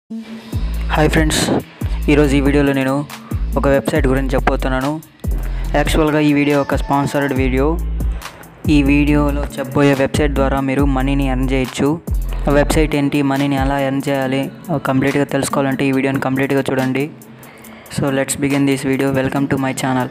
hi friends ఈరోజు ఈ వీడియోలో నేను ఒక వెబ్సైట్ గురించి చెప్పబోతున్నాను యాక్చువల్గా ఈ వీడియో ఒక స్పాన్సర్డ్ వీడియో ఈ వీడియోలో చెప్పబోయే వెబ్సైట్ ద్వారా మీరు మనీని ఎర్న్ చేయొచ్చు ఆ వెబ్సైట్ ఏంటి మనీని ఎలా ఎర్న్ చేయాలి కంప్లీట్గా తెలుసుకోవాలంటే ఈ వీడియోని కంప్లీట్గా చూడండి so let's begin this video welcome to my channel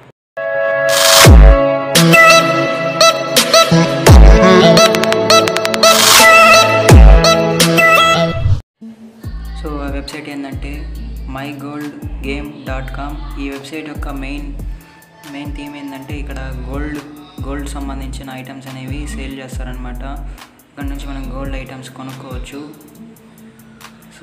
so uh website ఏంటంటే my gold game dot com ఈ వెబ్సైట్ యొక్క మెయిన్ మెయిన్ థీమ్ ఏంటంటే ఇక్కడ గోల్డ్ గోల్డ్ సంబంధించిన ఐటమ్స్ అనేవి సేల్ చేస్తారనమాట ఇక్కడ నుంచి మనం గోల్డ్ ఐటమ్స్ కొనుక్కోవచ్చు సో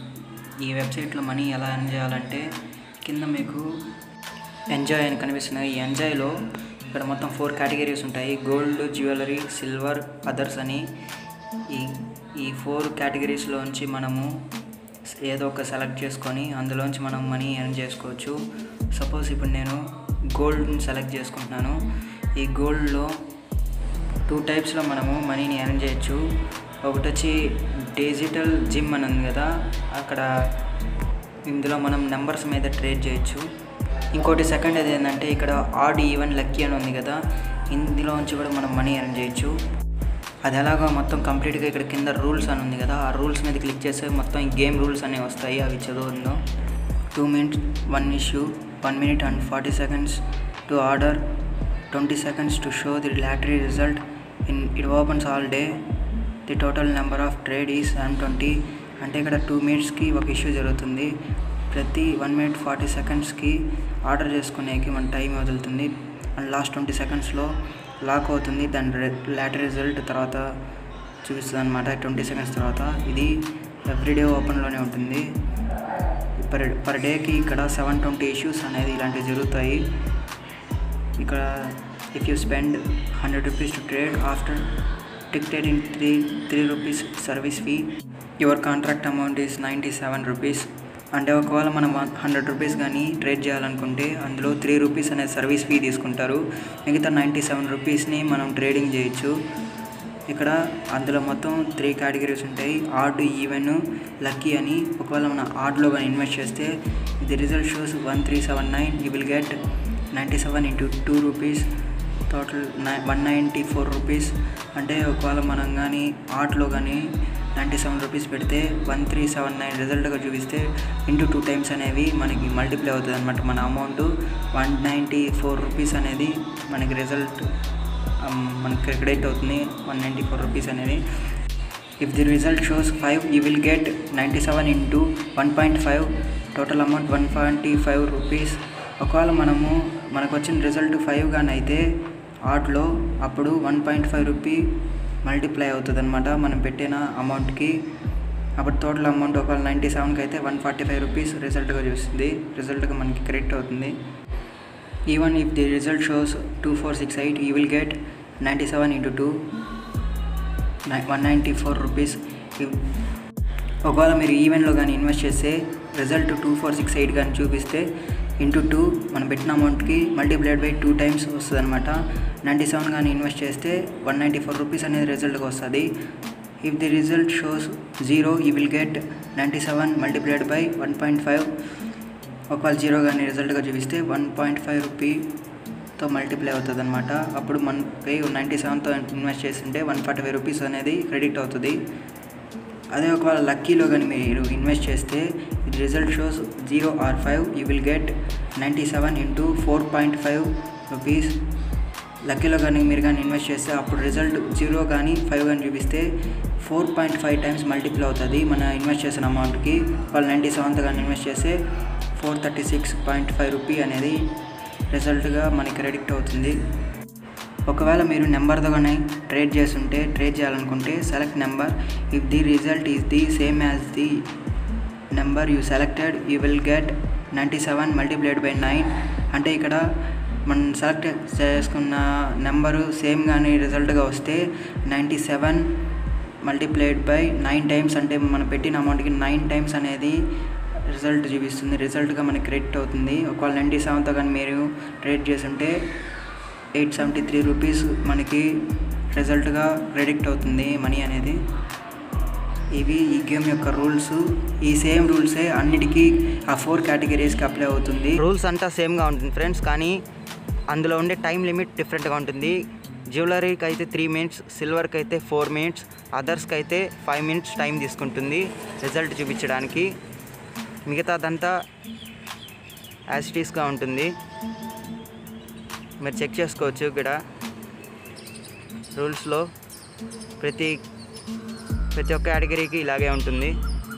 ఈ వెబ్సైట్లో మనీ ఎలా ఎర్న్ చేయాలంటే కింద మీకు ఎంజాయ్ అని కనిపిస్తున్నాయి ఈ ఎంజాయ్లో ఇక్కడ మొత్తం ఫోర్ కేటగిరీస్ ఉంటాయి గోల్డ్ జ్యువెలరీ సిల్వర్ అదర్స్ అని ఈ ఈ ఫోర్ కేటగిరీస్లోంచి మనము ఏదో ఒక సెలెక్ట్ చేసుకొని అందులోంచి మనం మనీ ఎర్న్ చేసుకోవచ్చు సపోజ్ ఇప్పుడు నేను గోల్డ్ని సెలెక్ట్ చేసుకుంటున్నాను ఈ గోల్డ్లో టూ టైప్స్లో మనము మనీని ఎర్న్ చేయొచ్చు ఒకటి వచ్చి డిజిటల్ జిమ్ అని ఉంది కదా అక్కడ ఇందులో మనం నెంబర్స్ మీద ట్రేడ్ చేయొచ్చు ఇంకోటి సెకండ్ అది ఏంటంటే ఇక్కడ ఆడ్ ఈవెన్ లక్కీ అని ఉంది కదా ఇందులో నుంచి కూడా మనం మనీ ఎర్న్ చేయొచ్చు అది ఎలాగో మొత్తం కంప్లీట్గా ఇక్కడ కింద రూల్స్ అని ఉంది కదా ఆ రూల్స్ మీద క్లిక్ చేస్తే మొత్తం ఈ గేమ్ రూల్స్ అనేవి వస్తాయి అవి చదువుందో two minutes one issue one minute and forty seconds to order twenty seconds to show the lottery result in it opens all day the total number of trade ఈ seven twenty అంటే ఇక్కడ two మినిట్స్కి ఒక issue జరుగుతుంది ప్రతి one minute forty సెకండ్స్కి order చేసుకునేకి మన టైం వదులుతుంది అండ్ లాస్ట్ ట్వంటీ సెకండ్స్లో లాక్ అవుతుంది దాని లాటరీ రిజల్ట్ తర్వాత చూపిస్తుంది అనమాట ట్వంటీ సెకండ్స్ తర్వాత ఇది ఎవ్రీడే ఓపెన్లోనే ఉంటుంది పర్ పర్ డేకి ఇక్కడ సెవెన్ ట్వంటీ ఇష్యూస్ అనేది ఇలాంటివి జరుగుతాయి ఇక్కడ if you spend hundred rupees to trade after ticketed in three three rupees service fee your contract amount is ninety seven rupees అంటే ఒకవేళ మనం హండ్రెడ్ రూపీస్ కానీ ట్రేడ్ చేయాలనుకుంటే అందులో త్రీ రూపీస్ అనే సర్వీస్ ఫీ తీసుకుంటారు మిగతా నైంటీ సెవెన్ రూపీస్ని మనం ట్రేడింగ్ చేయొచ్చు ఇక్కడ అందులో మొత్తం త్రీ కేటగిరీస్ ఉంటాయి ఆడ్ ఈవెన్ లక్కీ అని ఒకవేళ మన ఆడ్లో కానీ ఇన్వెస్ట్ చేస్తే the result shows one three seven nine you will get ninety seven into two rupees total నై వన్ నైంటీ ఫోర్ రూపీస్ అంటే ఒకవేళ మనం కానీ ఆర్ట్లో కానీ నైంటీ సెవెన్ రూపీస్ పెడితే వన్ త్రీ సెవెన్ నైన్ రిజల్ట్గా చూపిస్తే ఇంటూ టూ టైమ్స్ అనేవి మనకి మల్టిప్లై అవుతుంది అనమాట మన amount one ninety four rupees అనేది మనకి రిజల్ట్ మనకి క్రెడిట్ అవుతుంది వన్ నైంటీ ఫోర్ రూపీస్ అనేది if the result shows five you will get ninety seven into one point five total amount one point five rupees ఒకవేళ మనము మనకు వచ్చిన result five కానీ అయితే ఆర్ట్లో అప్పుడు one point five rupee multiply అవుతుంది అనమాట మనం పెట్టిన అమౌంట్కి అప్పుడు టోటల్ అమౌంట్ ఒకవేళ నైంటీ సెవెన్కి అయితే వన్ ఫార్టీ ఫైవ్ రూపీస్ రిజల్ట్గా చూస్తుంది రిజల్ట్గా మనకి క్రెడిట్ అవుతుంది even if the result shows two four six eight you will get ninety seven into two one ninety four rupees ఒకవేళ మీరు ఈవెంట్లో కానీ ఇన్వెస్ట్ చేస్తే result two four six eight కానీ చూపిస్తే ఇంటూ టూ మనం పెట్టిన అమౌంట్కి మల్టీప్లైడ్ బై టూ టైమ్స్ వస్తుంది అనమాట నైంటీ సెవెన్ కానీ ఇన్వెస్ట్ చేస్తే వన్ నైంటీ ఫోర్ రూపీస్ అనేది రిజల్ట్గా వస్తుంది if the result shows zero you will get ninety seven multiplied by one point five ఒకవేళ జీరో కానీ రిజల్ట్గా చూపిస్తే వన్ పాయింట్ ఫైవ్ రూపీతో మల్టిప్లై అవుతుంది అనమాట అప్పుడు మనకి నైంటీ సెవెన్తో ఇన్వెస్ట్ చేస్తుంటే వన్ ఫార్టీ ఫైవ్ రూపీస్ అనేది క్రెడిట్ అవుతుంది అదే ఒకవేళ లక్కీలో కానీ మీరు ఇన్వెస్ట్ చేస్తే ఇది result shows zero or five you will get ninety seven into four point five rupees లక్కీలో కానీ మీరు కానీ ఇన్వెస్ట్ చేస్తే అప్పుడు రిజల్ట్ జీరో కానీ ఫైవ్ కానీ చూపిస్తే four point five times multiply అవుతుంది మన ఇన్వెస్ట్ చేసిన అమౌంట్కి వాళ్ళు నైంటీ సెవెన్త్ కానీ ఇన్వెస్ట్ చేస్తే four thirty six point five rupee అనేది రిజల్ట్గా మనకి క్రెడిట్ అవుతుంది ఒకవేళ మీరు నెంబర్తో కానీ ట్రేడ్ చేస్తుంటే ట్రేడ్ చేయాలనుకుంటే select number if the result is the same as the number you selected you will get ninety seven multiplied by nine అంటే ఇక్కడ మనం సెలెక్ట్ చేసుకున్న నెంబరు సేమ్ కానీ రిజల్ట్గా వస్తే ninety seven multiplied by nine times అంటే మనం పెట్టిన అమౌంట్కి నైన్ టైమ్స్ అనేది రిజల్ట్ చూపిస్తుంది రిజల్ట్గా మనకి క్రెడిట్ అవుతుంది ఒకవేళ నైంటీ సెవెన్తో కానీ మీరు ట్రేడ్ చేస్తుంటే ఎయిట్ సెవెంటీ త్రీ రూపీస్ మనకి రిజల్ట్గా క్రెడిట్ అవుతుంది మనీ అనేది ఇవి ఈ గేమ్ యొక్క రూల్స్ ఈ సేమ్ రూల్సే అన్నిటికీ ఆ ఫోర్ కేటగిరీస్కి అప్లై అవుతుంది రూల్స్ అంతా సేమ్గా ఉంటుంది ఫ్రెండ్స్ కానీ అందులో ఉండే టైం లిమిట్ డిఫరెంట్గా ఉంటుంది జ్యువెలరీకి అయితే త్రీ మినిట్స్ సిల్వర్కి అయితే ఫోర్ మినిట్స్ అదర్స్కి అయితే ఫైవ్ మినిట్స్ టైం తీసుకుంటుంది రిజల్ట్ చూపించడానికి మిగతాదంతా యాసిటీస్గా ఉంటుంది మీరు చెక్ చేసుకోవచ్చు ఇక్కడ రూల్స్లో ప్రతి ప్రతి ఒక్క కేటగిరీకి ఇలాగే ఉంటుంది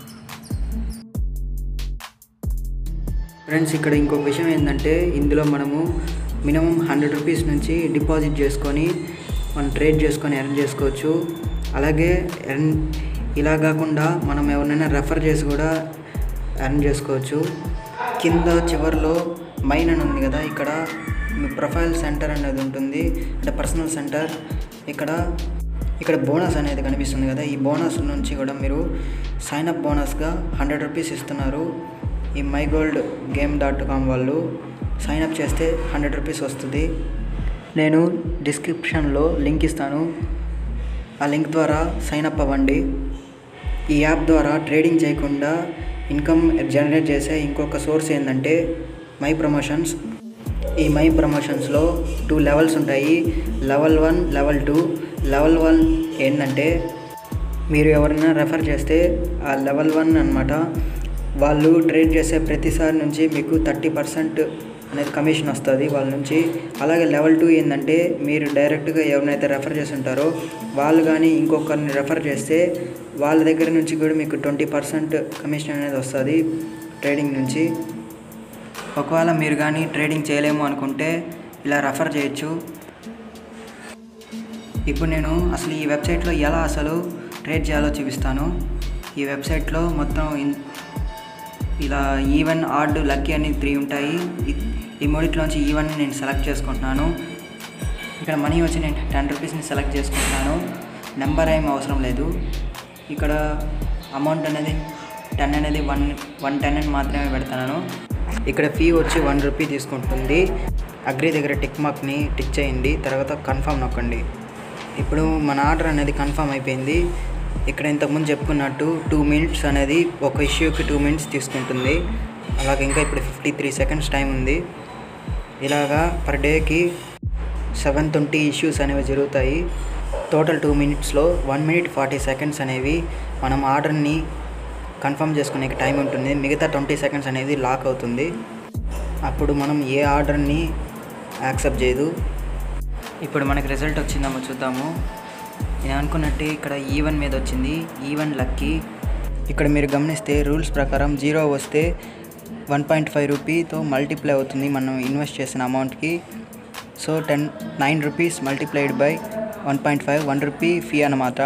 ఫ్రెండ్స్ ఇక్కడ ఇంకొక విషయం ఏంటంటే ఇందులో మనము మినిమం హండ్రెడ్ రూపీస్ నుంచి డిపాజిట్ చేసుకొని మనం ట్రేడ్ చేసుకొని ఎర్న్ చేసుకోవచ్చు అలాగే ఎర్న్ ఇలా కాకుండా మనం ఎవరినైనా రెఫర్ చేసి కూడా ఎర్న్ చేసుకోవచ్చు కింద చివర్లో మైన్ అని ఉంది కదా ఇక్కడ మీ ప్రొఫైల్ సెంటర్ అనేది ఉంటుంది అంటే పర్సనల్ సెంటర్ ఇక్కడ ఇక్కడ బోనస్ అనేది కనిపిస్తుంది కదా ఈ బోనస్ నుంచి కూడా మీరు సైన్ అప్ బోనస్గా హండ్రెడ్ రూపీస్ ఇస్తున్నారు ఈ my gold game dot com వాళ్ళు సైన్ అప్ చేస్తే హండ్రెడ్ రూపీస్ వస్తుంది నేను డిస్క్రిప్షన్లో లింక్ ఇస్తాను ఆ లింక్ ద్వారా సైన్ అప్ అవ్వండి ఈ యాప్ ద్వారా ట్రేడింగ్ చేయకుండా ఇన్కమ్ జనరేట్ చేసే ఇంకొక సోర్స్ ఏంటంటే మై ప్రమోషన్స్ ఈ మై ప్రమోషన్స్లో టూ లెవెల్స్ ఉంటాయి level one level two level one ఏంటంటే మీరు ఎవరైనా రెఫర్ చేస్తే ఆ లెవెల్ వన్ అనమాట వాళ్ళు ట్రేడ్ చేసే ప్రతిసారి నుంచి మీకు థర్టీ పర్సెంట్ అనేది కమిషన్ వస్తుంది వాళ్ళ నుంచి అలాగే లెవెల్ టూ ఏంటంటే మీరు డైరెక్ట్గా ఎవరినైతే రెఫర్ చేసి ఉంటారో వాళ్ళు కానీ ఇంకొకరిని రెఫర్ చేస్తే వాళ్ళ దగ్గర నుంచి కూడా మీకు ట్వంటీ పర్సెంట్ కమిషన్ అనేది వస్తుంది ట్రేడింగ్ నుంచి ఒకవేళ మీరు కానీ ట్రేడింగ్ చేయలేము అనుకుంటే ఇలా రెఫర్ చేయొచ్చు ఇప్పుడు నేను అసలు ఈ వెబ్సైట్లో ఎలా అసలు ట్రేడ్ చేయాలో చూపిస్తాను ఈ వెబ్సైట్లో మొత్తం ఇన్- ఇలా ఈవెన్ ఆర్డ్ లక్కీ అని త్రీ ఉంటాయి ఈ- ఈ మూడిట్లోంచి ఈవెన్ నేను సెలెక్ట్ చేసుకుంటున్నాను ఇక్కడ మనీ వచ్చి నేను టెన్ రూపీస్ని సెలెక్ట్ చేసుకుంటున్నాను నెంబర్ ఏం అవసరం లేదు ఇక్కడ అమౌంట్ అనేది టెన్ అనేది వన్ వన్ టెన్ అని మాత్రమే పెడతాను ఇక్కడ ఫీ వచ్చి వన్ రూపీ తీసుకుంటుంది అగ్రి దగ్గర టిక్ మార్క్ని టిక్ చేయండి తర్వాత కన్ఫర్మ్ నొక్కండి ఇప్పుడు మన ఆర్డర్ అనేది కన్ఫర్మ్ అయిపోయింది ఇక్కడ ఇంతకుముందు చెప్పుకున్నట్టు టూ మినిట్స్ అనేది ఒక ఇష్యూకి టూ మినిట్స్ తీసుకుంటుంది అలాగే ఇంకా ఇప్పుడు ఫిఫ్టీ త్రీ సెకండ్స్ టైం ఉంది ఇలాగా పర్ డేకి సెవెన్ ట్వంటీ ఇష్యూస్ అనేవి జరుగుతాయి టోటల్ టూ మినిట్స్లో వన్ మినిట్ ఫార్టీ సెకండ్స్ అనేవి మనం ఆర్డర్ని కన్ఫర్మ్ చేసుకునే టైం ఉంటుంది మిగతా ట్వంటీ సెకండ్స్ అనేది లాక్ అవుతుంది అప్పుడు మనం ఏ ఆర్డర్ని యాక్సెప్ట్ చేయదు ఇప్పుడు మనకి రిజల్ట్ వచ్చిందేమో చూద్దాము నేను అనుకున్నట్టు ఇక్కడ ఈవెన్ మీద వచ్చింది ఈవెన్ లక్కీ ఇక్కడ మీరు గమనిస్తే రూల్స్ ప్రకారం జీరో వస్తే వన్ పాయింట్ ఫైవ్ రూపీతో మల్టిప్లై అవుతుంది మనం ఇన్వెస్ట్ చేసిన అమౌంట్కి so ten nine rupees multiplied by one point five one rupee fee అన్నమాట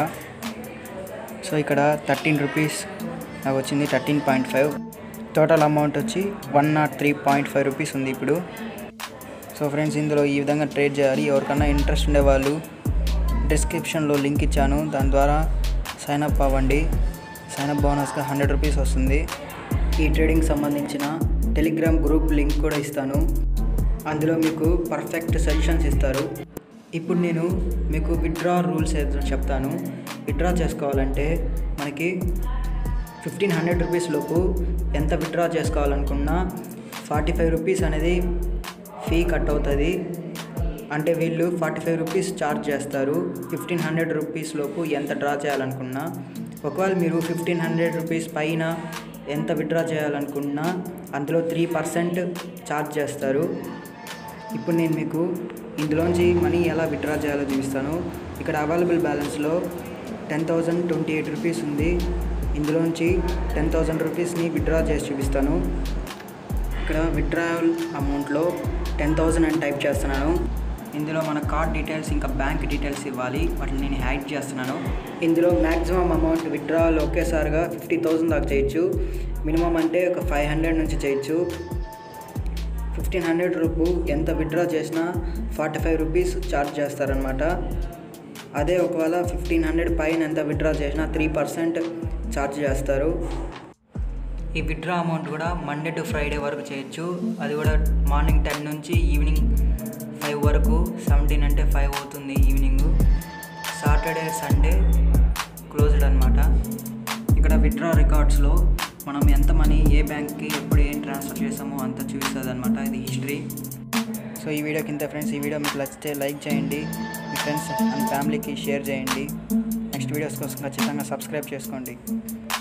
సో ఇక్కడ థర్టీన్ రూపీస్ నాకు వచ్చింది thirteen point five total amount వచ్చి one not three point five rupees ఉంది ఇప్పుడు సో ఫ్రెండ్స్ ఇందులో ఈ విధంగా ట్రేడ్ చేయాలి ఎవరికన్నా ఇంట్రెస్ట్ ఉండేవాళ్ళు డిస్క్రిప్షన్లో లింక్ ఇచ్చాను దాని ద్వారా సైన్ అప్ అవ్వండి సైన్ అప్ బోనస్గా హండ్రెడ్ రూపీస్ వస్తుంది ఈ ట్రేడింగ్ సంబంధించిన టెలిగ్రామ్ గ్రూప్ లింక్ కూడా ఇస్తాను అందులో మీకు పర్ఫెక్ట్ సజెషన్స్ ఇస్తారు ఇప్పుడు నేను మీకు విత్డ్రా రూల్స్ ఏదో చెప్తాను విత్డ్రా చేసుకోవాలంటే మనకి ఫిఫ్టీన్ హండ్రెడ్ రూపీస్ లోపు ఎంత విత్డ్రా చేసుకోవాలనుకున్నా ఫార్టీ ఫైవ్ రూపీస్ అనేది ఫీ కట్ అవుతుంది అంటే వీళ్ళు ఫార్టీ ఫైవ్ రూపీస్ ఛార్జ్ చేస్తారు ఫిఫ్టీన్ హండ్రెడ్ రూపీస్ లోపు ఎంత డ్రా చేయాలనుకున్నా ఒకవేళ మీరు ఫిఫ్టీన్ హండ్రెడ్ రూపీస్ పైన ఎంత విత్డ్రా చేయాలనుకున్నా అందులో త్రీ పర్సెంట్ ఛార్జ్ చేస్తారు ఇప్పుడు నేను మీకు ఇందులోంచి మనీ ఎలా విత్డ్రా చేయాలో చూపిస్తాను ఇక్కడ అవైలబుల్ బ్యాలెన్స్లో ten thousand twenty eight rupees ఉంది ఇందులోంచి టెన్ థౌజండ్ రూపీస్ని విత్డ్రా చేసి చూపిస్తాను ఇక్కడ విత్డ్రావల్ అమౌంట్లో టెన్ థౌజండ్ అని టైప్ చేస్తున్నాను ఇందులో మన కార్డ్ డీటెయిల్స్ ఇంకా బ్యాంక్ డీటెయిల్స్ ఇవ్వాలి వాటిని నేను హ్యాక్ చేస్తున్నాను ఇందులో మ్యాక్సిమం అమౌంట్ విత్డ్రావల్ ఒకేసారిగా ఫిఫ్టీ థౌజండ్ దాకా చేయొచ్చు మినిమం అంటే ఒక ఫైవ్ హండ్రెడ్ నుంచి చేయొచ్చు ఫిఫ్టీన్ హండ్రెడ్ రూపు ఎంత విత్డ్రా చేసినా ఫార్టీ ఫైవ్ రూపీస్ ఛార్జ్ చేస్తారనమాట అదే ఒకవేళ ఫిఫ్టీన్ హండ్రెడ్ పైన ఎంత విత్డ్రా చేసినా త్రీ పర్సెంట్ ఛార్జ్ చేస్తారు ఈ విత్డ్రా అమౌంట్ కూడా మండే టు ఫ్రైడే వరకు చేయొచ్చు అది కూడా మార్నింగ్ టెన్ నుంచి ఈవినింగ్ ఫైవ్ వరకు సెవెంటీన్ అంటే ఫైవ్ అవుతుంది ఈవినింగ్ సాటర్డే సండే క్లోజ్డ్ అనమాట ఇక్కడ విత్డ్రా రికార్డ్స్లో మనం ఎంత మనీ ఏ బ్యాంక్కి ఎప్పుడు ఏం ట్రాన్స్ఫర్ చేసామో అంత చూపిస్తుంది అనమాట ఇది హిస్టరీ సో ఈ వీడియో కింద ఫ్రెండ్స్ ఈ వీడియో మీకు నచ్చితే లైక్ చేయండి మీ ఫ్రెండ్స్ అండ్ ఫ్యామిలీకి షేర్ చేయండి నెక్స్ట్ వీడియోస్ కోసం ఖచ్చితంగా సబ్స్క్రైబ్ చేసుకోండి